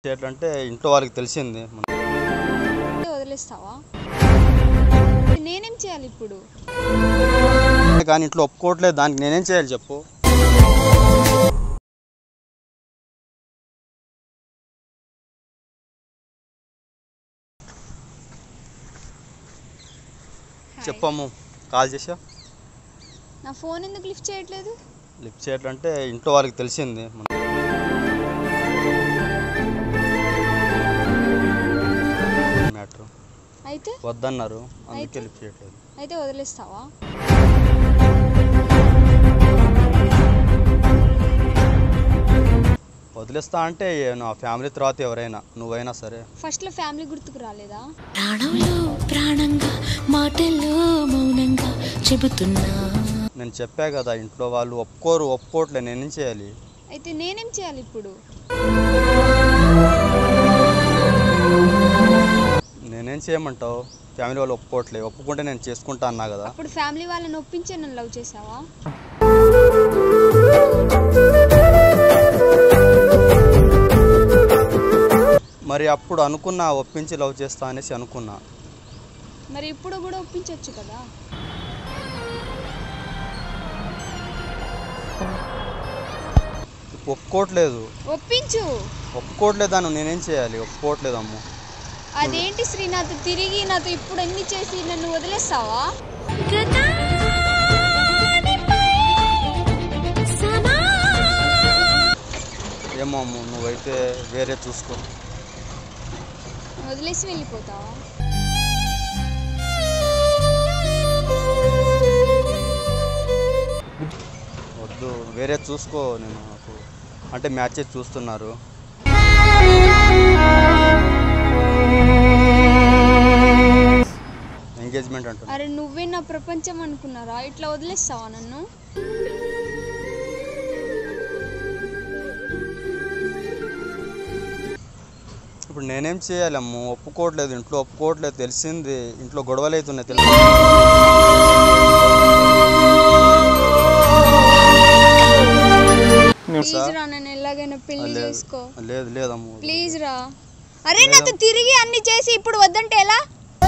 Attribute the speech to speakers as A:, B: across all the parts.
A: ఎట్లంటే ఇంట్లో వాళ్ళకి తెలిసింది
B: వదిలేస్తావా నేనేం చేయాలి ఇప్పుడు
A: కానీ ఇంట్లో ఒప్పుకోవట్లేదు దానికి నేనేం చేయాలి చెప్పు చెప్పమ్ము కాల్ చేసా
B: నా ఫోన్ ఎందుకు లిఫ్ట్ చేయట్లేదు
A: లిఫ్ట్ చేయట్లంటే ఇంట్లో వాళ్ళకి తెలిసింది మ్యాటర్
B: అయితే
A: వద్దన్నారు అందుకే
B: అయితే?
A: లిఫ్ట్ చేయట్లేదు
B: అయితే వదిలేస్తావా
A: వదిలేస్తా అంటే నా ఫ్యామిలీ తర్వాత ఎవరైనా నువ్వైనా సరే
B: ఫస్ట్లో ఫ్యామిలీ గుర్తుకు రాలేదా
C: ప్రాణంలో ప్రాణంగా మాటల్లో మౌనంగా చెబుతున్నా
A: నేను చెప్పా కదా ఇంట్లో వాళ్ళు ఒప్పుకోరు ఒప్పుకోవట్లే నేనేం చేయాలి
B: అయితే నేనేం చేయాలి ఇప్పుడు
A: నేనేం చేయమంటావు ఫ్యామిలీ వాళ్ళు ఒప్పుకోవట్లే ఒప్పుకుంటే నేను చేసుకుంటా అన్నా కదా
B: అప్పుడు ఫ్యామిలీ వాళ్ళని ఒప్పించే నన్ను లవ్ చేసావా
A: మరి అప్పుడు అనుకున్నా ఒప్పించి లవ్ చేస్తా అనేసి అనుకున్నా
B: మరి ఇప్పుడు కూడా ఒప్పించవచ్చు కదా
A: ఒప్పుకోవట్లేదు
B: ఒప్పించు
A: ఒప్పుకోవట్లేదు దాన్ని నేనేం చేయాలి ఒప్పుకోవట్లేదు అమ్ము
B: అదేంటి శ్రీ నాతో తిరిగి నాతో ఇప్పుడు అన్ని చేసి నన్ను వదిలేస్తావా
A: ఏమో అమ్ము నువ్వైతే వేరే చూసుకో
B: వదిలేసి వెళ్ళిపోతావా
A: వద్దు వేరే చూసుకో నేను నాకు అంటే మ్యాచెస్ చూస్తున్నారు ఎంగేజ్మెంట్ అంటున్నారు
B: అరే నువ్వే నా ప్రపంచం అనుకున్నారా ఇట్లా వదిలేస్తావా నన్ను
A: ఇప్పుడు నేనేం చేయాలి అమ్ము ఒప్పుకోవట్లేదు ఇంట్లో ఒప్పుకోవట్లేదు తెలిసింది ఇంట్లో గొడవలు అవుతున్నాయి తెలుసు
B: ప్లీజ్ రా నన్ను ఎలాగైనా పెళ్లి
A: లేదు
B: చేసుకో
A: లేదు లేదమ్ము
B: ప్లీజ్ రా అరే నాతో తిరిగి అన్ని చేసి ఇప్పుడు వద్దంటే ఎలా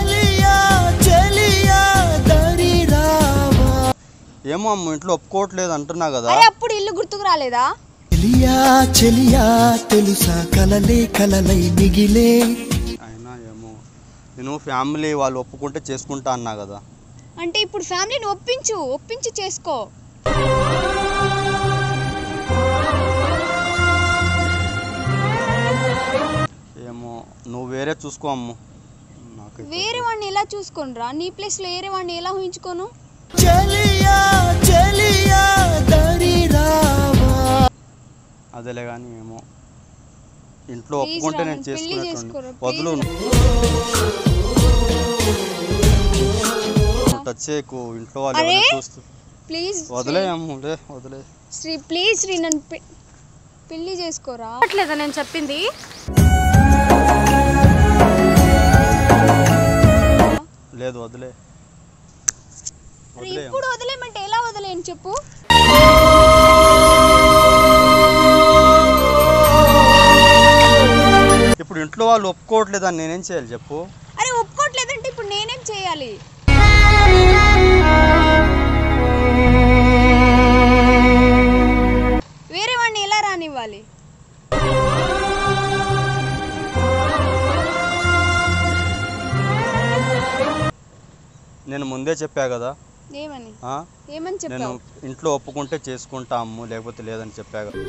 A: ఏమో అమ్మ ఇంట్లో ఒప్పుకోవట్లేదు అంటున్నా కదా
B: అరే అప్పుడు ఇల్లు గుర్తుకు రాలేదా
D: చెలియా చెలియా తెలుసా కలలే కలలై మిగిలే
A: అయినా ఏమో నేను ఫ్యామిలీ వాళ్ళు ఒప్పుకుంటే చేసుకుంటా అన్నా కదా
B: అంటే ఇప్పుడు ఫ్యామిలీని ఒప్పించు ఒప్పించి చేసుకో
A: ఏమో నువ్వు వేరే చూసుకో అమ్ము నాకైతే
B: వేరే వాడిని ఎలా చూసుకోనరా నీ ప్లేస్ లో వేరే వాడిని ఎలా ఊహించుకోను
D: చెలియా చెలియా దరి రావా
A: అదేలే కానీ ఏమో ఇంట్లో
B: Please
A: ఒప్పుకుంటే
B: రా,
A: నేను
B: నన్ను పెళ్లి
A: చేసుకునేటోని
B: చేసుకోరా,
A: వదులు
B: please.
A: టచ్ చేయకు ఇంట్లో వాళ్ళు
B: అరే!
A: ఎవరైనా చూస్తూ
B: ప్లీజ్
A: వదిలే అమ్ము లే వదిలే
B: శ్రీ ప్లీజ్ శ్రీ నన్ను పె- పెళ్లి చేసుకోరా
E: లేదా నేను చెప్పింది
A: లేదు వదిలే
B: అరే
A: వదిలే
B: ఇప్పుడు వదిలేమంటే ఎలా వదిలేను చెప్పు
A: ఇప్పుడు ఇంట్లో వాళ్ళు ఒప్పుకోవట్లేదు అని నేనేం చేయాలి చెప్పు
B: అరే ఒప్పుకోవట్లేదంటే ఇప్పుడు నేనేం చేయాలి వేరే వాడిని ఎలా రానివ్వాలి
A: నేను ముందే చెప్పా కదా
B: ఏమని
A: ఆ?
B: ఏమని
A: నేను
B: చెప్పావు
A: ఇంట్లో ఒప్పుకుంటే చేసుకుంటా అమ్ము లేకపోతే లేదని చెప్పా కదా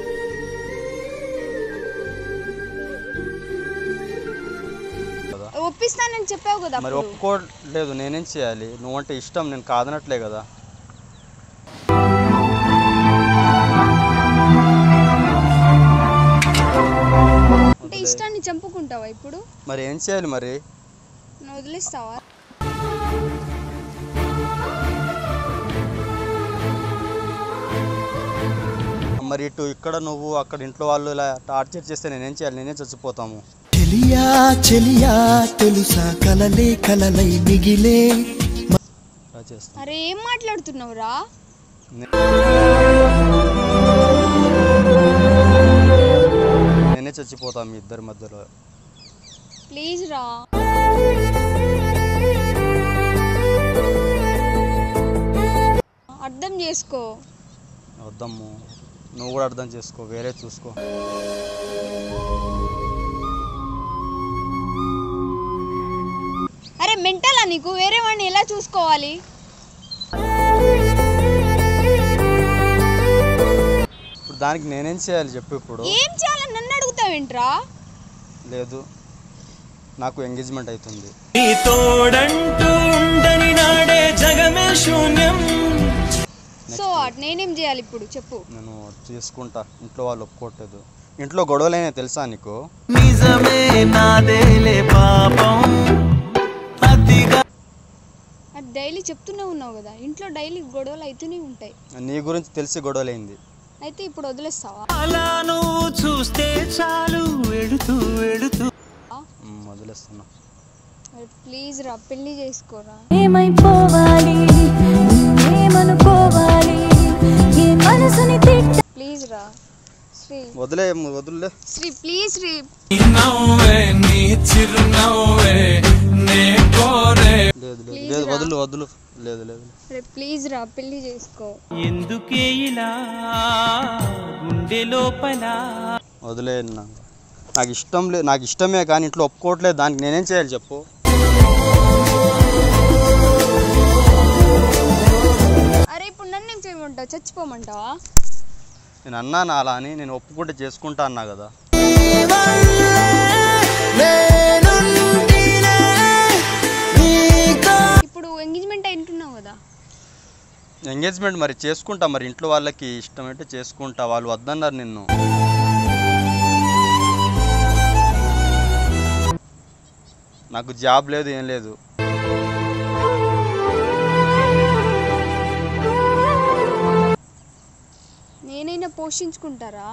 A: కదా.
B: ఒప్పిస్తానని చెప్పావు కదా
A: మరి
B: అప్పుడు.
A: ఒప్పుకోలేదు నేనేం చేయాలి నువ్వంటే ఇష్టం నేను కాదనట్లే కదా
B: అంటే ఇష్టాన్ని చంపుకుంటావా ఇప్పుడు
A: మరి ఏం చేయాలి మరి
B: నువ్వు వదిలేస్తావా
A: మరి ఇటు ఇక్కడ నువ్వు అక్కడ ఇంట్లో వాళ్ళు ఇలా టార్చర్ చేస్తే నేనేం చేయాలి నేనే చచ్చిపోతాము
D: చెలియా చెలియా తెలుసా కలలే కలలై మిగిలే
A: ఇలా చేస్తా
B: అరే ఏం మాట్లాడుతున్నావురా
A: నేనే నేనే చచ్చిపోతా మీ ఇద్దరి మధ్యలో
B: ప్లీజ్ రా అర్థం చేసుకో
A: వద్దమ్ము నువ్వు కూడా అర్థం చేసుకో వేరే చూసుకో
B: అరే మెంటలా నీకు వేరే వాడిని ఎలా చూసుకోవాలి
A: ఇప్పుడు దానికి నేనేం చేయాలి చెప్పు ఇప్పుడు
B: ఏం చేయాలని నన్ను అడుగుతావేంట్రా
A: లేదు నాకు ఎంగేజ్మెంట్ అవుతుంది
D: నీ తోడంటూ ఉండని నాడే జగమే శూన్యం
B: సో వాట్ నేనేం చేయాలి ఇప్పుడు చెప్పు
A: నేను చేసుకుంటా ఇంట్లో వాళ్ళు ఒప్పుకోవట్లేదు ఇంట్లో గొడవలైనా తెలుసా నీకు
D: నిజమే నాదేలే పాపం అతిగా
B: అది డైలీ చెప్తూనే ఉన్నావు కదా ఇంట్లో డైలీ గొడవలు అవుతూనే ఉంటాయి
A: నీ గురించి తెలిసి గొడవలైంది
B: అయితే ఇప్పుడు వదిలేస్తావా
D: అలా నువ్వు చూస్తే చాలు వెడుతూ వెడుతూ
A: మ్, వదిలేస్తున్నా
B: మరి ప్లీజ్ రా పెళ్లి చేసుకోరా
C: ఏమైపోవాలి ఏమనుకోవాలి ఏ మనసుని తిట్ట
B: ప్లీజ్ రా శ్రీ
A: వదిలే వదిలే
B: శ్రీ ప్లీజ్ శ్రీ
D: నవ్వే నీ చిరునవ్వే నే కోరే
A: లేదు లేదు
B: Please
A: లేదు
B: రా.
A: వదులు వదులు లేదు లేదు
B: అరే ప్లీజ్ రా పెళ్లి చేసుకో
D: ఎందుకే ఇలా గుండె లోపల
A: వదిలే నా నాకు ఇష్టం లేదు నాకు ఇష్టమే కానీ ఇంట్లో ఒప్పుకోవట్లేదు దానికి నేనేం చేయాలి చెప్పు
B: అరే ఇప్పుడు నన్ను ఏం చేయమంటావు చచ్చిపోమంటావా
A: నేను అన్నాను అలా అని నేను ఒప్పుకుంటే చేసుకుంటా అన్నా కదా
B: ఇప్పుడు ఎంగేజ్మెంట్ అయింటున్నావు కదా
A: ఎంగేజ్మెంట్ మరి చేసుకుంటా మరి ఇంట్లో వాళ్ళకి ఇష్టమైతే చేసుకుంటా వాళ్ళు వద్దన్నారు నిన్ను నాకు జాబ్ లేదు ఏం లేదు
B: నేనైనా పోషించుకుంటారా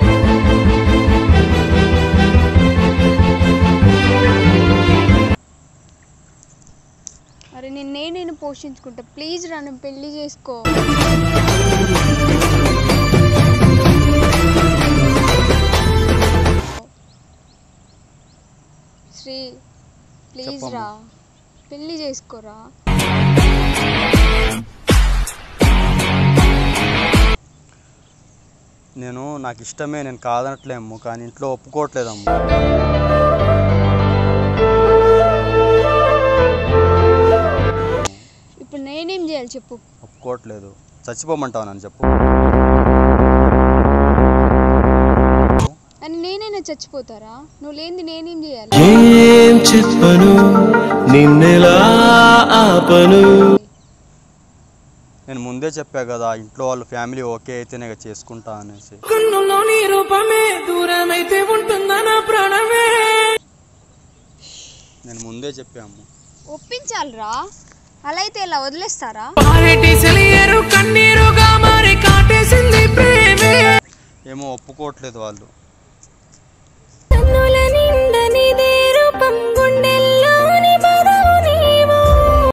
B: అరే నేను నేనైనా పోషించుకుంటా ప్లీజ్ రా నన్ను పెళ్లి చేసుకో శ్రీ ప్లీజ్
A: చెప్పమ్మా.
B: రా పెళ్లి చేసుకోరా
A: నేను నాకు ఇష్టమే నేను కాదనట్లేము కానీ ఇంట్లో ఒప్పుకోవట్లేదమ్మ
B: ఇప్పుడు నేనేం చేయాలి చెప్పు
A: ఒప్పుకోవట్లేదు చచ్చిపోమంటావు నన్ను చెప్పు
B: అని నేనైనా చచ్చిపోతారా నువ్వు లేనిది నేనేం చేయాలి
D: ఏం చెప్పను నిన్నెలా ఆపను
A: నేను ముందే చెప్పా కదా ఇంట్లో వాళ్ళ ఫ్యామిలీ ఓకే అయితేనే ఇక చేసుకుంటా అనేసి
E: కన్నులో నీ రూపమే దూరమైతే ఉంటుందా నా ప్రాణమే
A: నేను ముందే చెప్పాము
B: ఒప్పించాలిరా అలా అయితే ఇలా వదిలేస్తారా
E: పారేటి సెలియరు కన్నీరుగా మారి కాటేసింది ప్రేమే
A: ఏమో ఒప్పుకోవట్లేదు వాళ్ళు
C: కన్నుల నిండా నీదే రూపం గుండెల్లో